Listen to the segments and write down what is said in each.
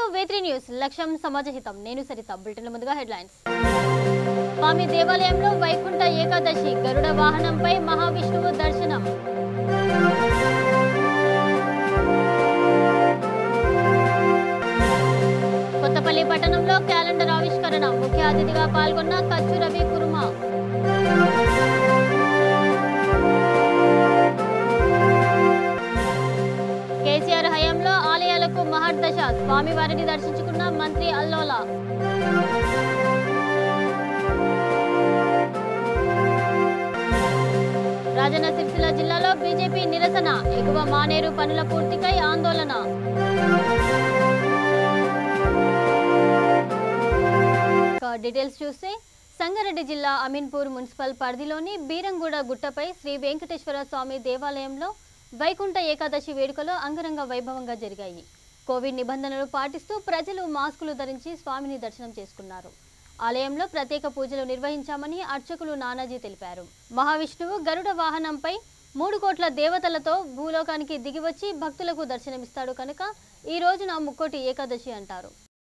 వేత్రి news లక్ష్యం సమాజహితం నేను సరిత బులెటిన్ ముందుగా హెడ్లైన్స్ స్వామి దేవాలయంలో వైకుంఠ ఏకాదశి గరుడ వాహనంపై మహావిష్ణువు దర్శనం కొత్తపల్లి పట్టణంలో క్యాలెండర్ ఆవిష్కరణ ముఖ్య అతిథిగా పాల్గొన్న కచ్చు రవి కుర్మా కేసీఆర్ హయాంలో ఆలయాలకు మహర్దశ స్వామివారిని దర్శించుకున్న మంత్రి అల్లోలా రాజన్న సిరిసిల్ల జిల్లాలో బీజేపీ నిరసన ఎగువ మానేరు పనుల పూర్తికై ఆందోళన ఇక డీటెయిల్స్ చూస్తే సంగారెడ్డి జిల్లా అమీన్పూర్ మున్సిపల్ పరిధిలోని బీరంగూడ గుట్టపై శ్రీ వెంకటేశ్వర స్వామి దేవాలయంలో వైకుంఠ ఏకాదశి వేడుకలు అంగరంగ వైభవంగా జరిగాయి కోవిడ్ నిబంధనలు పాటిస్తూ ప్రజలు మాస్కులు ధరించి స్వామిని దర్శనం చేసుకున్నారు ఆలయంలో ప్రత్యేక పూజలు నిర్వహించామని అర్చకులు నానాజీ తెలిపారు మహావిష్ణువు గరుడ వాహనంపై మూడు కోట్ల దేవతలతో భూలోకానికి దిగివచ్చి భక్తులకు దర్శనమిస్తాడు కనుక ఈ రోజున ముక్కోటి ఏకాదశి అంటారు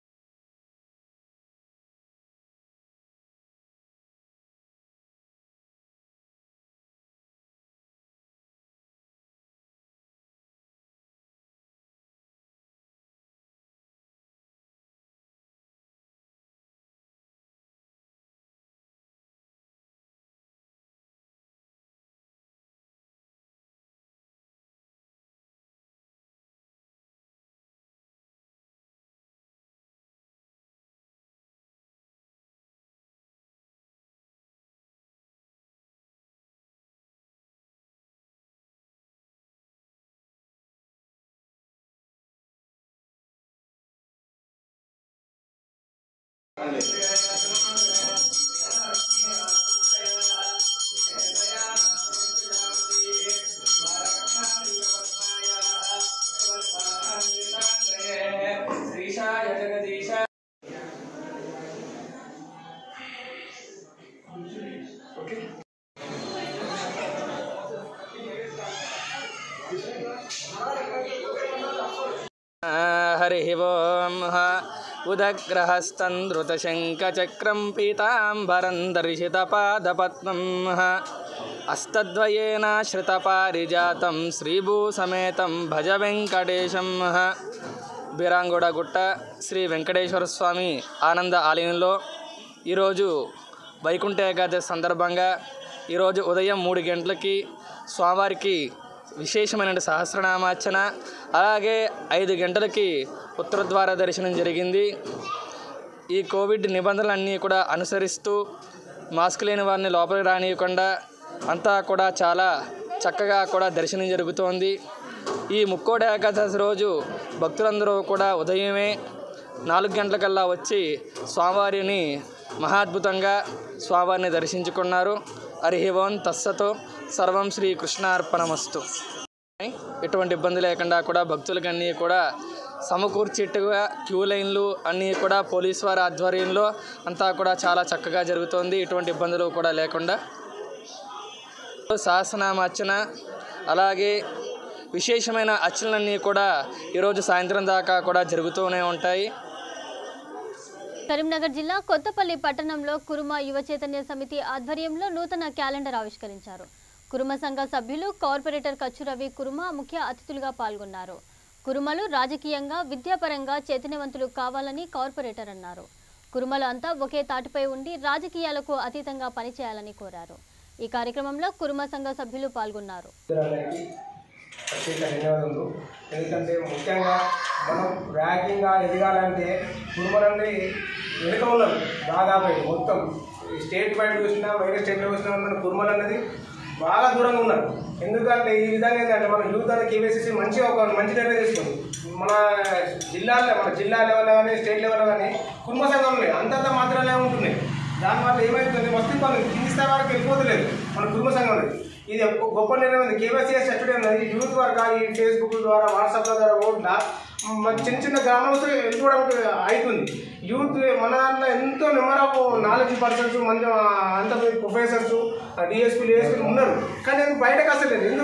శ్రీశాయ జగదీశ హరి ఓం ఉదగ్రహస్తంధృతశంఖచక్రం పీతాంబరం దర్శితపాదపద్మం అస్తద్వయేన శ్రుతపారిజాతం శ్రీభూసమేతం భజ వెంకటేశం బీరాంగూడ గుట్ట శ్రీ వెంకటేశ్వర స్వామి ఆనంద ఆలయంలో ఈరోజు వైకుంఠ ఏకాదశి సందర్భంగా ఈరోజు ఉదయం మూడు గంటలకి స్వామివారికి విశేషమైన సహస్రనామార్చన అలాగే ఐదు గంటలకి ఉత్తరద్వార దర్శనం జరిగింది ఈ కోవిడ్ నిబంధనలన్నీ కూడా అనుసరిస్తూ మాస్క్ లేని వారిని లోపలికి రానియకుండా అంతా కూడా చాలా చక్కగా కూడా దర్శనం జరుగుతోంది ఈ ముక్కోటి ఏకాదశి రోజు భక్తులందరూ కూడా ఉదయమే నాలుగు గంటలకల్లా వచ్చి స్వామివారిని మహాద్భుతంగా స్వామివారిని దర్శించుకున్నారు హరి ఓం తస్సతో సర్వం శ్రీ కృష్ణార్పణమస్తు ఎటువంటి ఇబ్బంది లేకుండా కూడా భక్తులకి అన్నీ కూడా సమకూర్చేట్టుగా క్యూ లైన్లు అన్నీ కూడా పోలీస్ వారి ఆధ్వర్యంలో అంతా కూడా చాలా చక్కగా జరుగుతోంది ఎటువంటి ఇబ్బందులు కూడా లేకుండా సహస్రనామార్చన అలాగే విశేషమైన అర్చనలన్నీ కూడా ఈరోజు సాయంత్రం దాకా కూడా జరుగుతూనే ఉంటాయి కరీంనగర్ జిల్లా కొత్తపల్లి పట్టణంలో కురుమ యువ చైతన్య సమితి ఆధ్వర్యంలో నూతన క్యాలెండర్ ఆవిష్కరించారు కురుమ సంఘ సభ్యులు కార్పొరేటర్ కచ్చు రవి కురుమ ముఖ్య అతిథులుగా పాల్గొన్నారు కురుమలు రాజకీయంగా విద్యాపరంగా చైతన్యవంతులు కావాలని కార్పొరేటర్ అన్నారు కురుమలు అంతా ఒకే తాటిపై ఉండి రాజకీయాలకు అతీతంగా పనిచేయాలని కోరారు ఈ కార్యక్రమంలో కురుమ సంఘ సభ్యులు పాల్గొన్నారు అందరికీ ప్రత్యేక ధన్యవాదములు ఎందుకంటే ముఖ్యంగా మనం ర్యాంకింగ్గా ఎదగాలంటే కుటుంబాలన్నీ వెనుక ఉన్నారు దాదాపు మొత్తం ఈ స్టేట్ వైడ్ చూసినా వేరే స్టేట్లో చూసినా మన కుటుంబాలు అనేది బాగా దూరంగా ఉన్నారు ఎందుకంటే ఈ విధంగా ఏంటంటే మన యూత్ అనేది కేవీసీసీ మంచిగా ఒక మంచి నిర్ణయం తీసుకుంది మన జిల్లాలో మన జిల్లా లెవెల్లో కానీ స్టేట్ లెవెల్లో కానీ కుటుంబ సంఘం ఉన్నాయి అంతంత మాత్రమే ఉంటున్నాయి దానివల్ల ఏమైతుంది మొత్తం వాళ్ళు కింది స్థాయి వరకు వెళ్ళిపోతలేదు మన కుటుంబ సంఘం అనేది ఇది ఒక గొప్ప నిర్ణయం ఉంది కేవైసీఎస్ సర్టిఫికేట్ ఉన్నది యూత్ వర్క్ ఈ ఫేస్బుక్ ద్వారా వాట్సాప్ ద్వారా ఓట్ల మన చిన్న చిన్న గ్రామాలతో వెళ్ళిపోవడానికి అవుతుంది యూత్ మన దాంట్లో ఎంతో నెంబర్ ఆఫ్ నాలెడ్జ్ పర్సన్స్ మంది అంత ప్రొఫెసర్స్ డిఎస్పీలు డిఎస్పీలు ఉన్నారు కానీ అది బయటకు అసలు లేదు ఎందుకు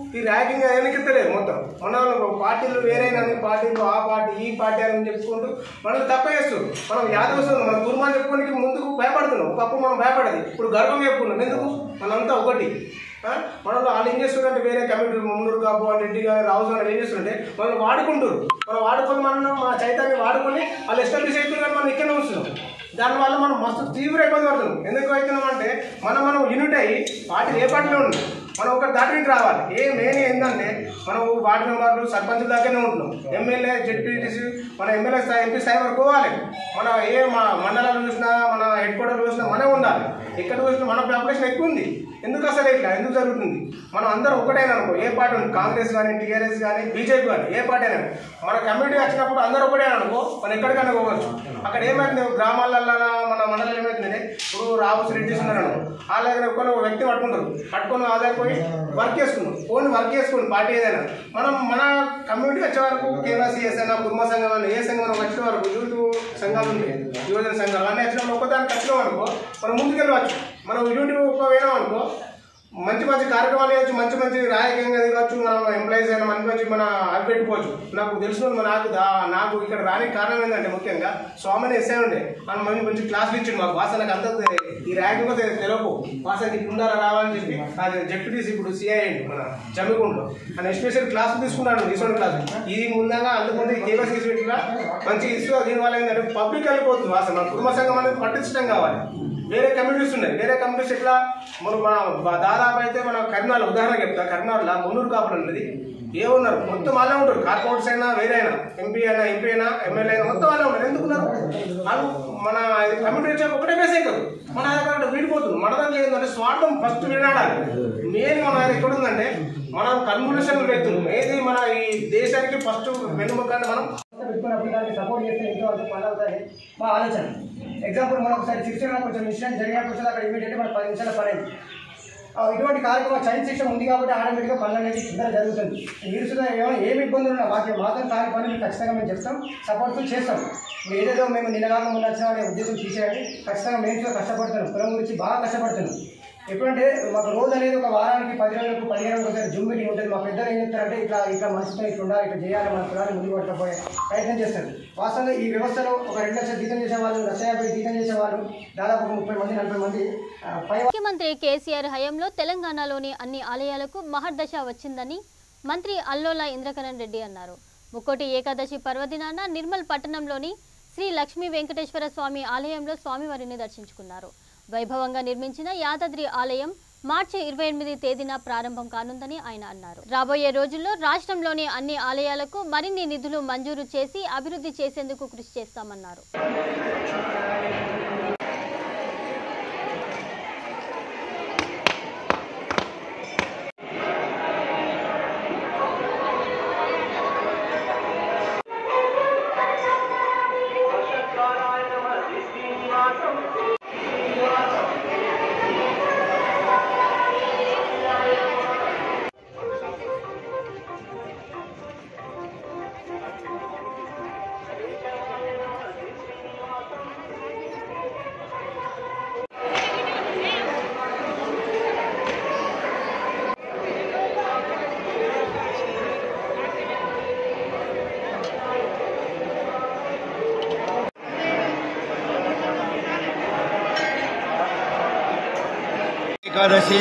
ఈ ర్యాగింగ్ వెనకెత్తలేదు మొత్తం మన వాళ్ళు పార్టీలు వేరైనా పార్టీలు ఆ పార్టీ ఈ పార్టీ అని చెప్పుకుంటూ మనల్ని తప్ప చేస్తారు మనం యాదవ్ మన కుర్మాన్ చెప్పుకోనికి ముందుకు భయపడుతున్నాం ఒకప్పుడు మనం భయపడేది ఇప్పుడు గర్వం చెప్పుకున్నాం ఎందుకు మనంతా ఒకటి ఆ? మనలో వాళ్ళు ఏం చేస్తున్నారంటే వేరే కమిటీ మున్నూరు కాపు అని రెడ్డి గారు రావు గారు ఏం చేస్తుంటే వాళ్ళు వాడుకుంటారు మనం వాడుకొని మనం మా చైతన్యం వాడుకొని వాళ్ళు ఎస్టాబ్లిష్ అయిపోయి కానీ మనం ఇక్కడనే ఉంచుతున్నాం దానివల్ల మనం మస్తు తీవ్ర ఇబ్బంది పడుతున్నాం ఎందుకు అవుతున్నాం అంటే మనం మనం యూనిట్ అయ్యి పార్టీ ఏ పార్టీలో ఉంది మనం ఒక దాటికి రావాలి ఏ మెయిన్ ఏంటంటే మనం వార్డు మెంబర్లు సర్పంచుల దగ్గరనే ఉంటున్నాం ఎమ్మెల్యే జెడ్పీటీసీ మన ఎమ్మెల్యే స్థాయి ఎంపీ స్థాయి వరకు పోవాలి మన ఏ మా మండలాలు చూసినా మన హెడ్ క్వార్టర్ చూసినా మనమే ఉండాలి ఎక్కడ చూసినా మన పాపులేషన్ ఎక్కువ ఉంది ఎందుకు అసలు ఇట్లా ఎందుకు జరుగుతుంది మనం అందరం ఒకటేనా అనుకో ఏ పార్టీ ఉంది కాంగ్రెస్ కానీ టీఆర్ఎస్ కానీ బీజేపీ కానీ ఏ పార్టీ అయినా మన కమ్యూనిటీ వచ్చినప్పుడు అందరూ ఒకటే అనుకో మనం ఎక్కడికైనా పోవచ్చు అక్కడ ఏమైంది గ్రామాలలో మన మండలం ఏమైతుందంటే ఇప్పుడు రావు రెడ్డిస్ ఉన్నారు అనుకో వాళ్ళ దగ్గర కొన్ని ఒక వ్యక్తి పట్టుకుంటారు పట్టుకొని వాళ్ళ దగ్గర పోయి వర్క్ చేసుకున్నాం ఓన్లీ వర్క్ చేసుకోండి పార్టీ ఏదైనా మనం మన కమ్యూనిటీ వచ్చే వరకు కేవైసీఎస్ అయినా కుటుంబ సంఘం అయినా ఏ సంఘం అయినా వచ్చిన వరకు యూత్ సంఘాలు ఉంటాయి యువజన సంఘాలు అన్నీ వచ్చినప్పుడు ఒకదానికి వచ్చినాం అనుకో మనం ముందుకెళ్ళవచ్చు మనం యూనిట్ ఒక పోయినాం అనుకో మంచి మంచి కార్యక్రమాలు చేయొచ్చు మంచి మంచి రాజకీయంగా దిగవచ్చు మనం ఎంప్లాయీస్ అయినా మంచి మంచి మన అవి పెట్టుకోవచ్చు నాకు తెలిసిన వాళ్ళు నాకు దా- నాకు ఇక్కడ రానికి కారణం ఏంటంటే ముఖ్యంగా స్వామిని ఎస్ఐ ఉండే మనం మంచి మంచి క్లాసులు ఇచ్చిండు మాకు వాసనకు అంత ఈ ర్యాంకింగ్ కూడా తెలియకు వాసనకి ఉండాలా రావాలని చెప్పి అది జడ్పీటీసీ ఇప్పుడు సిఐ అయింది మన జమ్మిగుండలో ఆయన స్పెషల్ క్లాసులు తీసుకున్నాడు ఇటువంటి క్లాసు ఇది ముందంగా అంతకుముందు కేవైసీ పెట్టినా మంచి ఇస్తూ దీనివల్ల ఏంటంటే పబ్లిక్ వెళ్ళిపోతుంది వాసన మన కుటుంబ సంఘం అనేది పట్టించడం కావాలి వేరే కమ్యూనిటీస్ ఉన్నాయి వేరే కమ్యూనిటీస్ ఎట్లా మనం మన దాదాపు అయితే మన కర్నాలు ఉదాహరణ చెప్తా కర్నాల్లో మున్నూరు కాపులు ఉన్నది ఏ ఉన్నారు మొత్తం వాళ్ళే ఉంటారు కార్పొరేట్స్ అయినా వేరే అయినా ఎంపీ అయినా ఎంపీ అయినా ఎమ్మెల్యే అయినా మొత్తం వాళ్ళే ఉన్నారు ఎందుకున్నారు వాళ్ళు మన కమ్యూనిటీ వచ్చాక ఒకటే బేస్ అవుతారు మన దగ్గర వీడిపోతుంది మన దగ్గర ఏంటంటే స్వార్థం ఫస్ట్ వినాడాలి మెయిన్ మన దగ్గర ఎక్కడ ఉందంటే మనం కన్వల్యూషన్ వ్యక్తులు ఏది మన ఈ దేశానికి ఫస్ట్ వెన్నుముక అంటే మనం పెట్టుకున్నప్పుడు దాన్ని సపోర్ట్ చేస్తే ఎంతో అంత పని అవుతుంది మా ఆలోచన ఎగ్జాంపుల్ మనం ఒకసారి శిక్షణ కొంచెం ఇన్సిడెంట్ జరిగినప్పుడు వచ్చి అక్కడ ఇమీడియట్గా మన పది నిమిషాల పని అయింది ఆ, ఇటువంటి కార్యక్రమం చైన్ శిక్షణ ఉంది కాబట్టి ఆటోమేటిక్గా పనులు అనేది తొందరగా జరుగుతుంది మీరు సుధా ఏమైనా ఏమి ఇబ్బందులు ఉన్నా మాకు మాత్రం కాని పని మీకు ఖచ్చితంగా మేము చెప్తాం సపోర్ట్ చేస్తాం మీరు ఏదేదో మేము నిన్నగాక ముందు వచ్చిన అనే ఉద్దేశం తీసేయండి ఖచ్చితంగా మేము కూడా కష్టపడుతున్నాం పొలం గురించి బాగా కష్టపడుతున్నాం ఎప్పుడంటే మాకు రోజు అనేది ఒక వారానికి పది రోజులకు పదిహేను రోజులకు ఒకసారి జూమ్ మీటింగ్ ఉంటుంది మా పెద్దలు ఏం చెప్తారంటే ఇట్లా ఇట్లా మనసుతో ఇట్లా ఉండాలి ఇట్లా చేయాలి మన కులాన్ని ముందుకు పట్టుకపోయే ప్రయత్నం చేస్తారు వాస్తవంగా ఈ వ్యవస్థలో ఒక రెండు లక్షల జీతం చేసే వాళ్ళు లక్ష యాభై జీతం చేసే వాళ్ళు దాదాపు ఒక ముప్పై మంది నలభై మంది ఆ, పై ముఖ్యమంత్రి కేసీఆర్ హయాంలో తెలంగాణలోని అన్ని ఆలయాలకు మహర్దశ వచ్చిందని మంత్రి అల్లోల ఇంద్రకరణ్ రెడ్డి అన్నారు ముక్కోటి ఏకాదశి పర్వదినాన నిర్మల్ పట్టణంలోని శ్రీ లక్ష్మీ వెంకటేశ్వర స్వామి ఆలయంలో స్వామివారిని దర్శించుకున్నారు వైభవంగా నిర్మించిన యాదాద్రి ఆలయం మార్చి ఇరవై ఎనిమిది తేదీన ప్రారంభం కానుందని ఆయన అన్నారు రాబోయే రోజుల్లో రాష్ట్రంలోని అన్ని ఆలయాలకు మరిన్ని నిధులు మంజూరు చేసి అభివృద్ధి చేసేందుకు కృషి చేస్తామన్నారు ఏకాదశి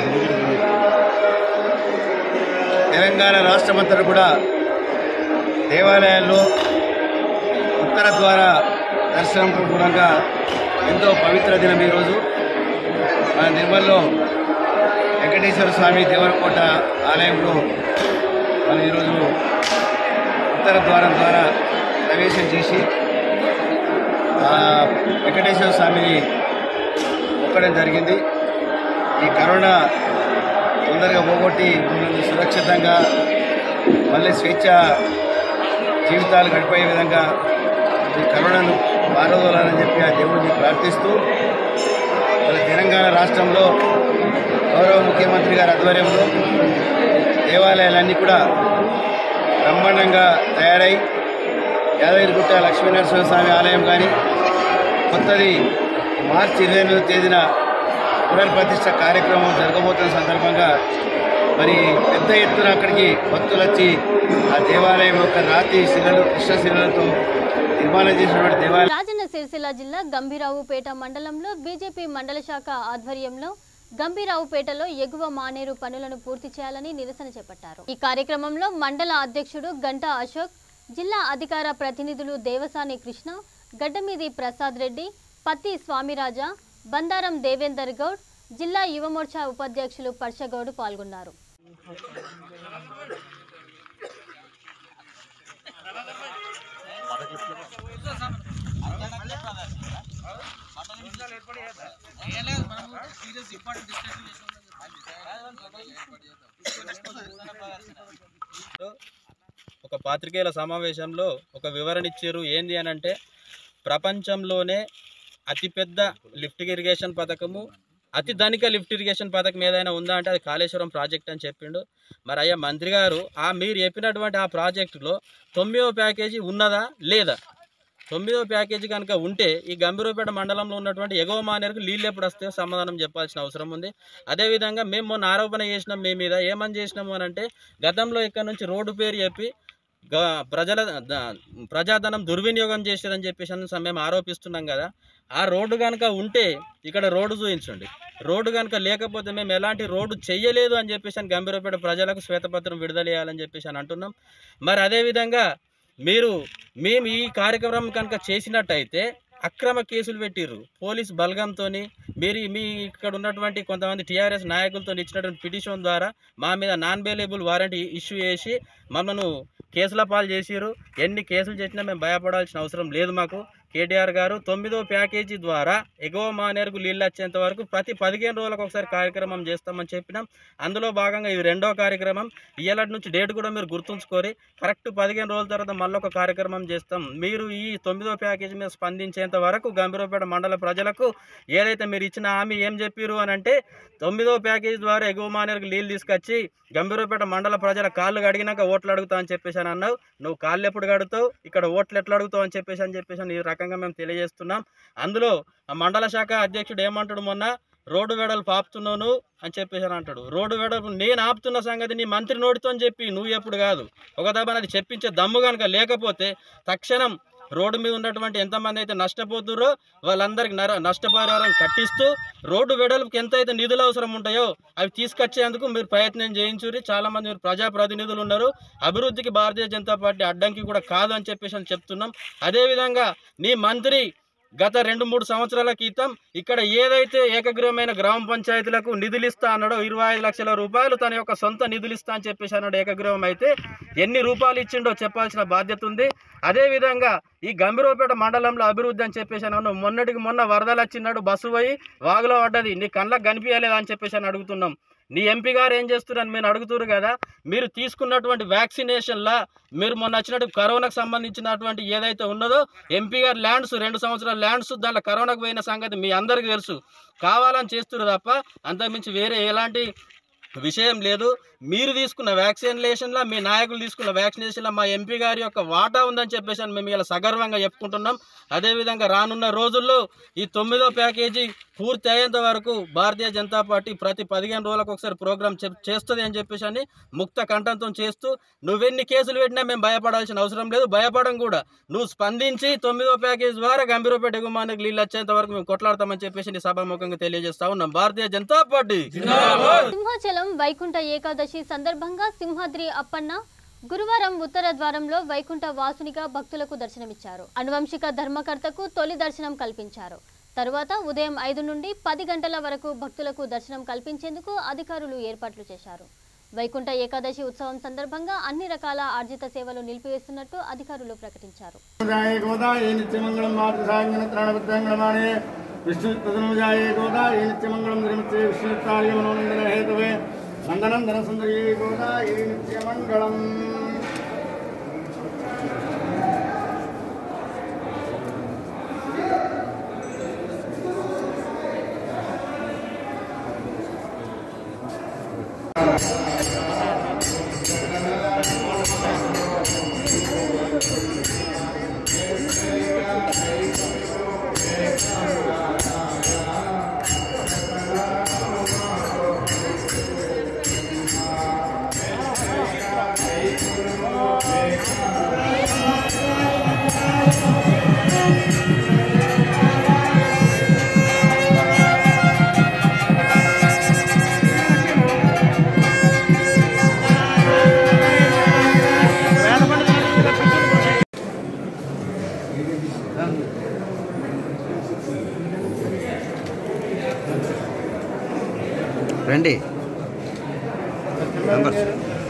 తెలంగాణ రాష్ట్రమంతటా కూడా దేవాలయాల్లో ఉత్తర ద్వార దర్శనం పూర్వకంగా ఎంతో పవిత్ర దినం ఈరోజు మన నిర్మల్లో వెంకటేశ్వర స్వామి దేవరకోట ఆలయంలో మనం ఈరోజు ఉత్తర ద్వారం ద్వారా ప్రవేశం చేసి ఆ వెంకటేశ్వర స్వామిని మొక్కడం జరిగింది ఈ కరోనా తొందరగా పోగొట్టి మమ్మల్ని సురక్షితంగా మళ్ళీ స్వేచ్ఛ జీవితాలు గడిపోయే విధంగా ఈ కరోనాను పారదోలాలని చెప్పి ఆ దేవుడిని ప్రార్థిస్తూ మన తెలంగాణ రాష్ట్రంలో గౌరవ ముఖ్యమంత్రి గారి ఆధ్వర్యంలో దేవాలయాలన్నీ కూడా బ్రహ్మాండంగా తయారై యాదగిరిగుట్ట లక్ష్మీనరసింహ స్వామి ఆలయం కానీ కొత్తది మార్చి ఇరవై ఎనిమిదో తేదీన పునర్ప్రతిష్ఠ కార్యక్రమం జరగబోతున్న సందర్భంగా మరి పెద్ద ఎత్తున అక్కడికి భక్తులు వచ్చి ఆ దేవాలయం యొక్క రాతి శిలలు కృష్ణశిలలతో నిర్మాణం చేసినటువంటి దేవాలయం రాజన్న సిరిసిల్ల జిల్లా గంభీరావుపేట మండలంలో బీజేపీ మండల శాఖ ఆధ్వర్యంలో గంభీరావుపేటలో ఎగువ మానేరు పనులను పూర్తి చేయాలని నిరసన చేపట్టారు ఈ కార్యక్రమంలో మండల అధ్యక్షుడు గంటా అశోక్ జిల్లా అధికార ప్రతినిధులు దేవసాని కృష్ణ గడ్డమీది ప్రసాద్ రెడ్డి పత్తి స్వామిరాజా బందారం దేవేందర్ గౌడ్ జిల్లా యువమోర్చా ఉపాధ్యక్షులు పర్షగౌడ్ పాల్గొన్నారు ఒక పాత్రికేయుల సమావేశంలో ఒక వివరణ ఇచ్చారు ఏంది అని అంటే ప్రపంచంలోనే అతిపెద్ద లిఫ్ట్ ఇరిగేషన్ పథకము అతి ధనిక లిఫ్ట్ ఇరిగేషన్ పథకం ఏదైనా ఉందా అంటే అది కాళేశ్వరం ప్రాజెక్ట్ అని చెప్పిండు మరి అయ్యా మంత్రి గారు ఆ మీరు చెప్పినటువంటి ఆ ప్రాజెక్టులో తొమ్మిదో ప్యాకేజీ ఉన్నదా లేదా తొమ్మిదో ప్యాకేజీ కనుక ఉంటే ఈ గంభీరపేట మండలంలో ఉన్నటువంటి ఎగువ మానేరుకు నీళ్ళు ఎప్పుడు వస్తాయో సమాధానం చెప్పాల్సిన అవసరం ఉంది అదేవిధంగా మేము మొన్న ఆరోపణ చేసినాం మీ మీద ఏమని చేసినాము అని అంటే గతంలో ఇక్కడ నుంచి రోడ్డు పేరు చెప్పి గ- ప్రజల ద- ప్రజాధనం దుర్వినియోగం చేశారని చెప్పేసి అని మేము ఆరోపిస్తున్నాం కదా ఆ రోడ్డు కనుక ఉంటే ఇక్కడ రోడ్డు చూపించండి రోడ్డు కనుక లేకపోతే మేము ఎలాంటి రోడ్డు చెయ్యలేదు అని చెప్పేసి అని గంభీరపేట ప్రజలకు శ్వేతపత్రం విడుదల చేయాలని చెప్పేసి అని అంటున్నాం మరి అదేవిధంగా మీరు మేము ఈ కార్యక్రమం కనుక చేసినట్టయితే అక్రమ కేసులు పెట్టిర్రు పోలీస్ బలగంతో మీరు మీ ఇక్కడ ఉన్నటువంటి కొంతమంది టీఆర్ఎస్ నాయకులతో ఇచ్చినటువంటి పిటిషన్ ద్వారా మా మీద నాన్ బెయిలబుల్ వారెంట్ ఇష్యూ చేసి మమ్మల్ని కేసుల పాలు చేసిర్రు ఎన్ని కేసులు చేసినా మేము భయపడాల్సిన అవసరం లేదు మాకు కేటీఆర్ గారు తొమ్మిదో ప్యాకేజీ ద్వారా ఎగువ మానేరుకు నీళ్ళు వచ్చేంత వరకు ప్రతి పదిహేను రోజులకు ఒకసారి కార్యక్రమం చేస్తామని చెప్పినాం అందులో భాగంగా ఇది రెండో కార్యక్రమం ఇయ్యాలటి నుంచి డేట్ కూడా మీరు గుర్తుంచుకోరి కరెక్ట్ పదిహేను రోజుల తర్వాత మళ్ళీ ఒక కార్యక్రమం చేస్తాం మీరు ఈ తొమ్మిదో ప్యాకేజీ మీద స్పందించేంత వరకు గంభీరపేట మండల ప్రజలకు ఏదైతే మీరు ఇచ్చిన హామీ ఏం చెప్పారు అని అంటే తొమ్మిదో ప్యాకేజీ ద్వారా ఎగువ మానేరుకు నీళ్ళు తీసుకొచ్చి గంభీరపేట మండల ప్రజల కాళ్ళు కడిగినాక ఓట్లు అడుగుతా అని చెప్పేసి అని అన్నావు నువ్వు కాళ్ళు ఎప్పుడు కడుగుతావు ఇక్కడ ఓట్లు ఎట్లా అడుగుతావు అని చెప్పేసి అని చెప్పేసి అని ఈ రకంగా మేము తెలియజేస్తున్నాం అందులో ఆ మండల శాఖ అధ్యక్షుడు ఏమంటాడు మొన్న రోడ్డు వెడల్పు ఆపుతున్నాను అని చెప్పేసి అని అంటాడు రోడ్డు వెడల్పు నేను ఆపుతున్న సంగతి నీ మంత్రి నోటితో అని చెప్పి నువ్వు ఎప్పుడు కాదు ఒక దబాన అది చెప్పించే దమ్ము కనుక లేకపోతే తక్షణం రోడ్డు మీద ఉన్నటువంటి ఎంతమంది అయితే నష్టపోతుర్రో వాళ్ళందరికి నర నష్టపరిహారం కట్టిస్తూ రోడ్డు వెడల్పుకి ఎంత అయితే నిధులు అవసరం ఉంటాయో అవి తీసుకొచ్చేందుకు మీరు ప్రయత్నం చేయించుర్రి చాలా మంది మీరు ప్రజాప్రతినిధులు ఉన్నారు అభివృద్ధికి భారతీయ జనతా పార్టీ అడ్డంకి కూడా కాదు అని చెప్పేసి అని చెప్తున్నాం అదేవిధంగా నీ మంత్రి గత రెండు మూడు సంవత్సరాల క్రితం ఇక్కడ ఏదైతే ఏకగ్రీవమైన గ్రామ పంచాయతీలకు నిధులు ఇస్తా అన్నాడో ఇరవై ఐదు లక్షల రూపాయలు తన యొక్క సొంత నిధులు ఇస్తా అని చెప్పేసి అన్నాడు ఏకగ్రీవం అయితే ఎన్ని రూపాయలు ఇచ్చిండో చెప్పాల్సిన బాధ్యత ఉంది అదేవిధంగా ఈ గంభీరపేట మండలంలో అభివృద్ధి అని చెప్పేసి అన్నాను మొన్నటికి మొన్న వరదలు వచ్చినాడు బస్సు పోయి వాగులో పడ్డది నీ కళ్ళకు కనిపించలేదా అని చెప్పేసి అని అడుగుతున్నాం నీ ఎంపీ గారు ఏం చేస్తున్నారని మీరు అడుగుతున్నారు కదా మీరు తీసుకున్నటువంటి వ్యాక్సినేషన్లా మీరు మొన్న వచ్చినట్టు కరోనాకు సంబంధించినటువంటి ఏదైతే ఉన్నదో ఎంపీ గారు ల్యాండ్స్ రెండు సంవత్సరాల ల్యాండ్స్ దాంట్లో కరోనాకు పోయిన సంగతి మీ అందరికీ తెలుసు కావాలని చేస్తున్నారు తప్ప అంతకుమించి వేరే ఎలాంటి విషయం లేదు మీరు తీసుకున్న వ్యాక్సినేషన్లో మీ నాయకులు తీసుకున్న వ్యాక్సినేషన్లో మా ఎంపీ గారి యొక్క వాటా ఉందని చెప్పేసి అని మేము ఇలా సగర్వంగా చెప్పుకుంటున్నాం అదేవిధంగా రానున్న రోజుల్లో ఈ తొమ్మిదో ప్యాకేజీ పూర్తి అయ్యేంత వరకు భారతీయ జనతా పార్టీ ప్రతి పదిహేను రోజులకు ఒకసారి ప్రోగ్రామ్ చెప్ చేస్తుంది అని చెప్పేసి అని ముక్త కంఠంతో చేస్తూ నువ్వెన్ని కేసులు పెట్టినా మేము భయపడాల్సిన అవసరం లేదు భయపడం కూడా నువ్వు స్పందించి తొమ్మిదో ప్యాకేజ్ ద్వారా గంభీరపేట ఎగుమానికి నీళ్ళు వచ్చేంత వరకు మేము కొట్లాడతామని చెప్పేసి నీ సభాముఖంగా తెలియజేస్తా ఉన్నాం భారతీయ జనతా పార్టీ సింహాచలం వైకుంఠ ఏకాదశి సందర్భంగా సింహాద్రి అప్పన్న గురువారం ఉత్తర ద్వారంలో వైకుంఠ వాసునిగా భక్తులకు దర్శనమిచ్చారు అనువంశిక ధర్మకర్తకు తొలి దర్శనం కల్పించారు తరువాత ఉదయం ఐదు నుండి పది గంటల వరకు భక్తులకు దర్శనం కల్పించేందుకు అధికారులు ఏర్పాట్లు చేశారు వైకుంఠ ఏకాదశి ఉత్సవం సందర్భంగా అన్ని రకాల ఆర్జిత సేవలు నిలిపివేస్తున్నట్టు అధికారులు ప్రకటించారు जाये गोदाये नित्यमङ्गलं मातृसाङ्गनत्राणभद्राङ्गणमाणे विष्णुतदनुजाये गोदाये नित्यमङ्गलं निर्मिते विष्णुत्ताय मनोनन्दन हेतवे नन्दनन्दन सुन्दर्ये गोदाये नित्यमङ्गलम् శ్రీ రండి మెంబర్స్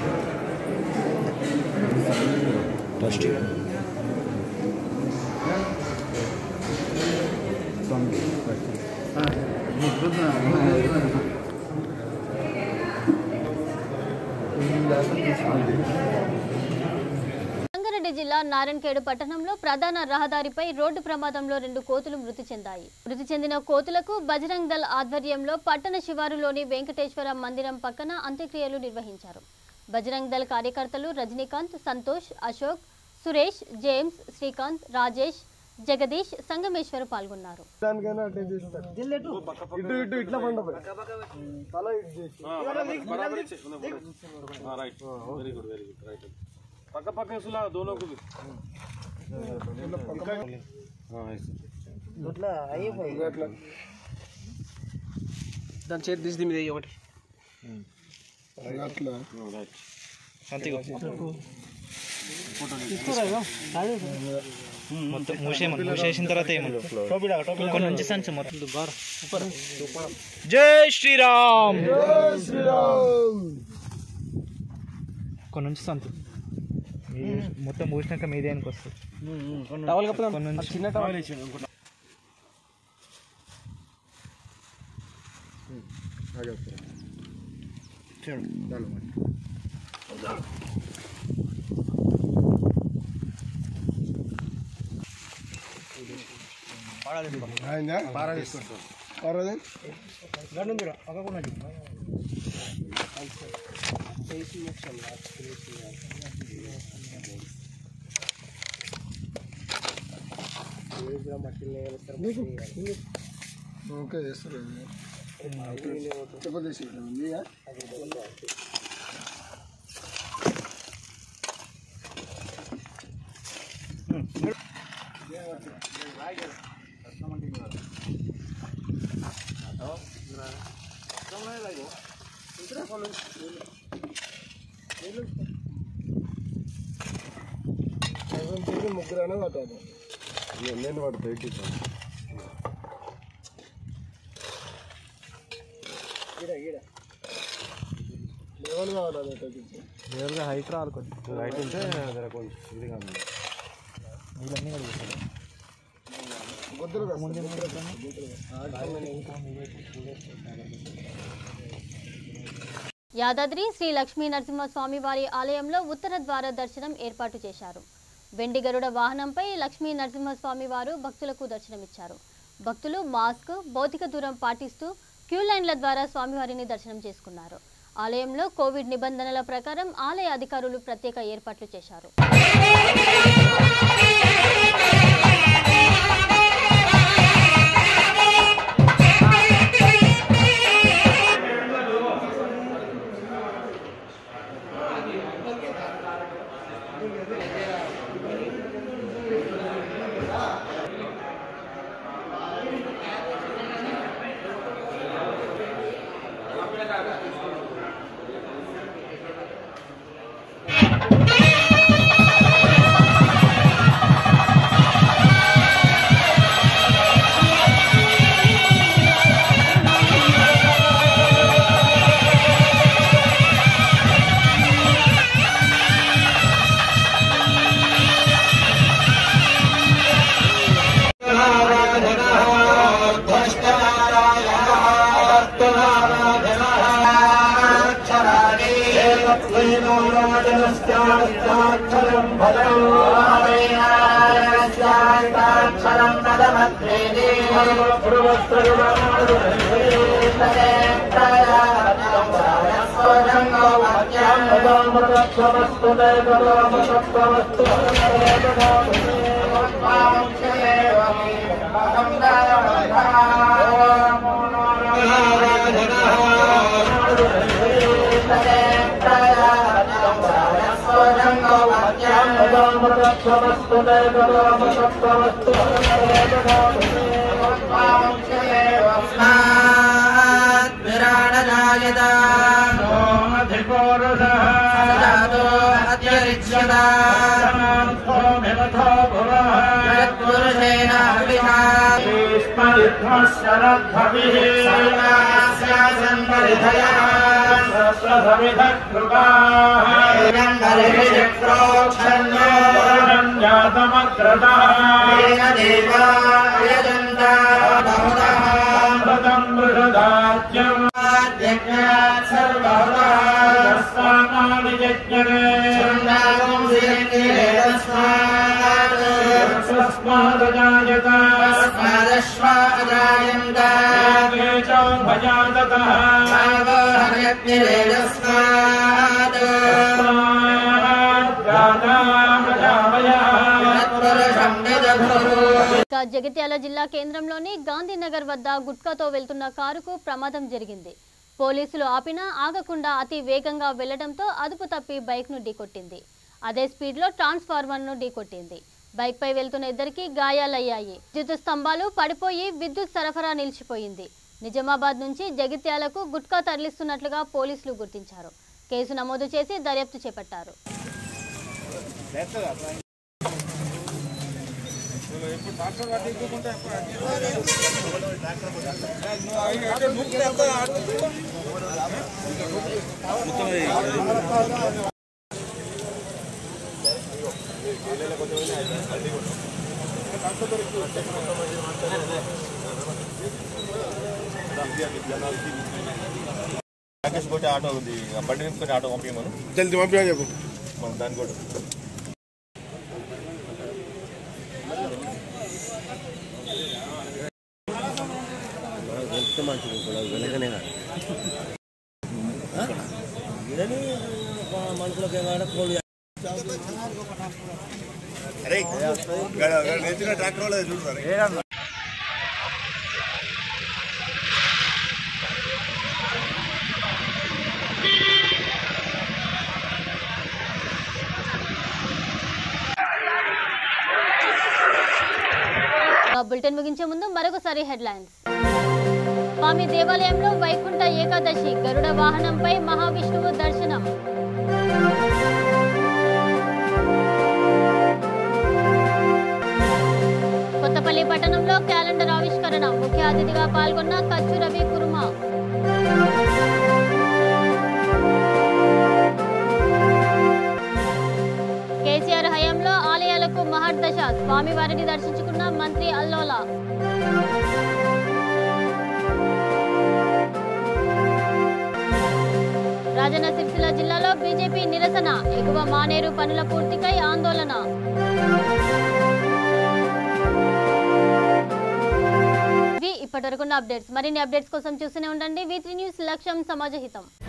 రంగారెడ్డి జిల్లా నారాయణఖేడ్ పట్టణంలో ప్రధాన రహదారిపై రోడ్డు ప్రమాదంలో రెండు కోతులు మృతి చెందాయి మృతి చెందిన కోతులకు బజరంగ్ దళ్ ఆధ్వర్యంలో పట్టణ శివారులోని వెంకటేశ్వర మందిరం పక్కన అంత్యక్రియలు నిర్వహించారు బజరంగ్ దళ్ కార్యకర్తలు రజనీకాంత్ సంతోష్ అశోక్ సురేష్ జేమ్స్ శ్రీకాంత్ రాజేష్ జగదీష్ సంగమేశ్వర్ పాల్గొన్నారు ఇటు ఇటు ఇట్లా పండు తల ఇటు చేసి పక్క పక్క సులా దోనో కు దాని చేతి తీసి మీద ఒకటి మొత్తం మూసేయమని మూసేసిన తర్వాత ఏమన్నా కొన్ని నుంచి సంచి మొత్తం జై శ్రీరామ్ కొన్ని నుంచి సంతు మొత్తం మూసినాక మీదేనికి వస్తుంది టవల్ కప్పుదాం కొన్ని నుంచి చిన్న టవల్ ఓకే చేస్తారు చెప్పదేసి ముగ్గురు అయినా పట్టాలి నేను పడతాయి లెవెల్ కావాలి అది అట్లా హైట్ రావాలి కొంచెం హైట్ ఉంటే జర కొంచెం ఇది కాదు నీళ్ళన్నీ కడుగుతారు గుద్దులు యాదాద్రి శ్రీ లక్ష్మీ నరసింహస్వామి వారి ఆలయంలో ఉత్తర ద్వార దర్శనం ఏర్పాటు చేశారు వెండి గరుడ వాహనంపై లక్ష్మీ నరసింహస్వామి వారు భక్తులకు దర్శనమిచ్చారు భక్తులు మాస్క్ భౌతిక దూరం పాటిస్తూ క్యూ లైన్ల ద్వారా స్వామివారిని దర్శనం చేసుకున్నారు ఆలయంలో కోవిడ్ నిబంధనల ప్రకారం ఆలయ అధికారులు ప్రత్యేక ఏర్పాట్లు చేశారు శ్రీరామ్ ఇక జగిత్యాల జిల్లా కేంద్రంలోని గాంధీనగర్ వద్ద గుట్కాతో వెళ్తున్న కారుకు ప్రమాదం జరిగింది పోలీసులు ఆపినా ఆగకుండా అతి వేగంగా వెళ్లడంతో అదుపు తప్పి బైక్ను ఢీకొట్టింది అదే స్పీడ్లో ట్రాన్స్ఫార్మర్ను ఢీకొట్టింది బైక్పై వెళ్తున్న ఇద్దరికి గాయాలయ్యాయి విద్యుత్ స్తంభాలు పడిపోయి విద్యుత్ సరఫరా నిలిచిపోయింది నిజామాబాద్ నుంచి జగిత్యాలకు గుట్కా తరలిస్తున్నట్లుగా పోలీసులు గుర్తించారు కేసు నమోదు చేసి దర్యాప్తు చేపట్టారు రాకేష్ కొట్టి ఆటో ఉంది ఆ బండి నింపుకొని ఆటో పంపించమను జల్దీ పంపించా చెప్పు మనం దాన్ని కూడా అరే నేర్చుకున్న ట్రాక్టర్ వాళ్ళు చూడతారు ఆ బులెటిన్ ముగించే ముందు మరొకసారి హెడ్లైన్స్ స్వామి దేవాలయంలో వైకుంఠ ఏకాదశి గరుడ వాహనంపై మహావిష్ణువు దర్శనం కొత్తపల్లి పట్టణంలో క్యాలెండర్ ఆవిష్కరణ ముఖ్య అతిథిగా పాల్గొన్న కచ్చు రవి కుర్మా కేసీఆర్ హయాంలో ఆలయాలకు మహర్దశ స్వామివారిని దర్శించుకున్న మంత్రి అల్లోలా రాజన్న సిరిసిల్ల జిల్లాలో బీజేపీ నిరసన ఎగువ మానేరు పనుల పూర్తికై ఆందోళన ఇవి ఇప్పటివరకున్న అప్డేట్స్ మరిన్ని అప్డేట్స్ కోసం చూస్తూనే ఉండండి వి త్రీ న్యూస్ లక్ష్యం సమాజహితం